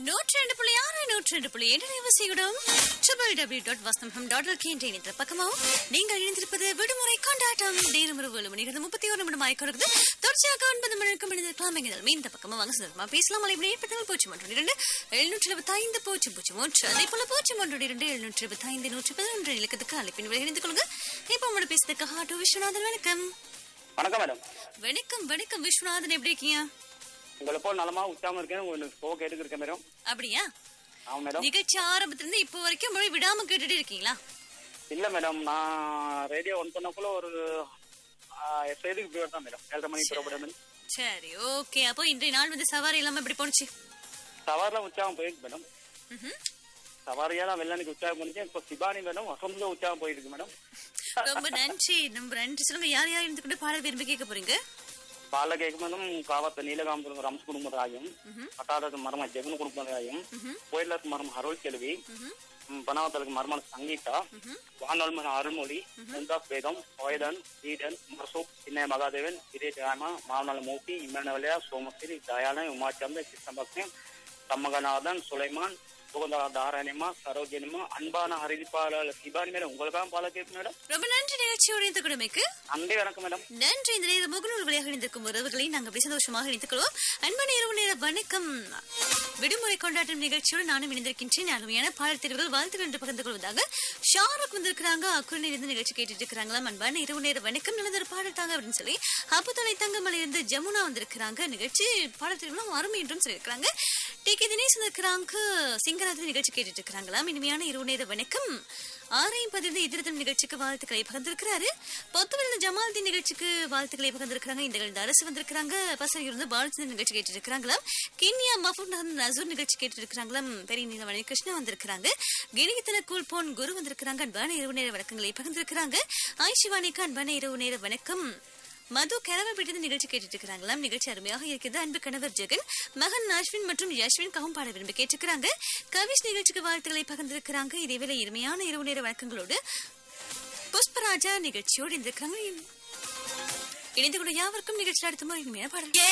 நூற்றி ரெண்டு புள்ளி ஆறு நூற்றி ரெண்டு புள்ளி ஏழு நிவசியிடம் triple W dot Vasantham dot LK என்ற இணையதள பக்கமாகவும் நீங்கள் இணைந்திருப்பது விடுமுறை கொண்டாட்டம் நேரம் ஒரு ஏழு மணி முப்பத்தி ஒரு நிமிடம் ஆய்க்கிறது தொடர்ச்சியாக ஒன்பது மணிக்கு மனிதர்க்கலாம் எங்கள் இந்த பக்கமா வாங்க சுதர்மா பேசலாம் மலை ஏற்படுத்தல் பூஜ்ஜியம் ஒன்று இரண்டு எழுநூற்றி இருபத்தி ஐந்து பூஜ்ஜியம் பூஜ்ஜியம் ஒன்று அதே போல பூஜ்ஜியம் ஒன்று இரண்டு எழுநூற்றி இருபத்தி ஐந்து நூற்றி பதினொன்று இலக்கத்துக்கு அழைப்பின் விலை இணைந்து கொள்ளுங்க இப்போ உங்களோட பேசுறதுக்கு ஆட்டோ விஸ்வநாதன் வணக்கம் வணக்கம் மேடம் வணக்கம் வணக்கம் விஸ்வநாதன் எப்படி இருக்கீங்க உங்களை போல் நலமா உச்சாம இருக்கேன் உங்களுக்கு ஷோ கேட்டுக்கு இருக்கேன் மேடம் அப்படியா ஆமா மேடம் நிகழ்ச்சி ஆரம்பத்துல இருந்து இப்போ வரைக்கும் மொழி விடாம கேட்டுட்டு இருக்கீங்களா இல்ல மேடம் நான் ரேடியோ ஒன் பண்ணக்குள்ள ஒரு எஸ்ஐதுக்கு போய் தான் மேடம் ஏழரை மணிக்கு புறப்பட மேடம் சரி ஓகே அப்போ இன்றைய நாள் வந்து சவாரி இல்லாம எப்படி போனுச்சு சவாரில உற்சாகம் போயிருக்கு மேடம் ம்ஹும். சவாரியா தான் வெள்ளனுக்கு உற்சாகம் பண்ணிச்சு இப்போ சிபானி மேடம் வசந்த உற்சாகம் போயிருக்கு மேடம் ரொம்ப நன்றி ரொம்ப நன்றி சொல்லுங்க யார் யார் இருந்து கொண்டு பாடல் விரும்பி கேட்க போறீங்க பால கேட்கும்போதும் காவத்த நீலகாம்பரம் ரம்ஸ் குடும்பராயும் பட்டாளத்து மர்ம ஜெகன் குடும்பராயும் கோயிலத்து மரம் அருள் கேள்வி பனாவத்தலுக்கு மர்ம சங்கீதா வானொல் மன அருள்மொழி முந்தாஸ் பேகம் ஓயதன் ஈடன் மர்சூப் சின்ன மகாதேவன் இதே ஜாமா மாவனல் மூர்த்தி இம்மனவலியா சோமஸ்ரீ தயாளன் உமாச்சந்திர கிருஷ்ணபக்தன் சம்மகநாதன் சுலைமான் சுகந்தா தாராயணிமா சரோஜனிமா அன்பான ஹரிதிப்பாளர் சிபானி மேடம் உங்களுக்காக பால கேட்கு மேடம் ரொம்ப நன்றி நிகழ்ச்சியோட இணைந்து கொடுமைக்கு நன்றி வணக்கம் மேடம் நன்றி இந்த நேரம் முகநூல் வழியாக இணைந்திருக்கும் உறவுகளை நாங்கள் அப்படி சந்தோஷமாக இணைத்துக் கொள்வோம் அன்பான இரவு நேர வணக்கம் விடுமுறை கொண்டாட்டம் நிகழ்ச்சியோடு நானும் இணைந்திருக்கின்றேன் அருமையான பாடல் தெரிவுகள் வாழ்த்துக்கள் என்று பகிர்ந்து கொள்வதாக ஷாருக் வந்திருக்கிறாங்க அக்குரணி இருந்து நிகழ்ச்சி கேட்டுட்டு இருக்கிறாங்களாம் அன்பான இரவு நேர வணக்கம் நல்லது ஒரு பாடல் தாங்க அப்படின்னு சொல்லி அப்பத்தலை தங்கமலை இருந்து ஜமுனா வந்திருக்கிறாங்க நிகழ்ச்சி பாடல் தெரிவுகளும் அருமை என்றும் சொல்லியிருக்கிறாங்க டி கே தினேஷ் வந்திருக்கிறாங்க சிங்கராத்திரி நிகழ்ச்சி கேட்டுட்டு இருக்கிறாங்களாம் இனிமையான இரவு நேர வணக்கம் ஆரையும் பதிந்து எதிர்த்தம் நிகழ்ச்சிக்கு வாழ்த்துக்களை பகிர்ந்திருக்கிறாரு பொத்துவில் ஜமால்தீன் நிகழ்ச்சிக்கு வாழ்த்துக்களை பகிர்ந்திருக்கிறாங்க இந்த இந்த அரசு வந்திருக்கிறாங்க பசங்க இருந்து பாலச்சந்திரன் நிகழ்ச்சி கேட்டு இருக்கிறாங்களாம் கிண்ணியா மஃபூட் நசூர் நிகழ்ச்சி கேட்டு இருக்கிறாங்களாம் பெரிய நீலவணி கிருஷ்ணா வந்திருக்கிறாங்க கிணிகித்தன கூல் போன் குரு வந்திருக்கிறாங்க அன்பான இரவு நேர வணக்கங்களை பகிர்ந்திருக்கிறாங்க ஆயிஷிவானிக்கு அன்பான இரவு நேர வணக்கம் மது கரவப்பட்டு நிகழ்ச்சி கேட்டுட்டு இருக்கிறாங்களாம் நிகழ்ச்சி அருமையாக இருக்குது அன்பு கணவர் ஜெகன் மகன் அஸ்வின் மற்றும் யஸ்வின் கவும் பாட விரும்பி கேட்டிருக்கிறாங்க கவிஷ் நிகழ்ச்சிக்கு வாழ்த்துக்களை பகிர்ந்திருக்கிறாங்க இதேவேளை இனிமையான இரவு நேர வணக்கங்களோடு புஷ்பராஜா நிகழ்ச்சியோடு இருந்திருக்காங்க இணைந்து கொள்ள யாவருக்கும் நிகழ்ச்சி அடுத்த முறை இனிமையான பாடல்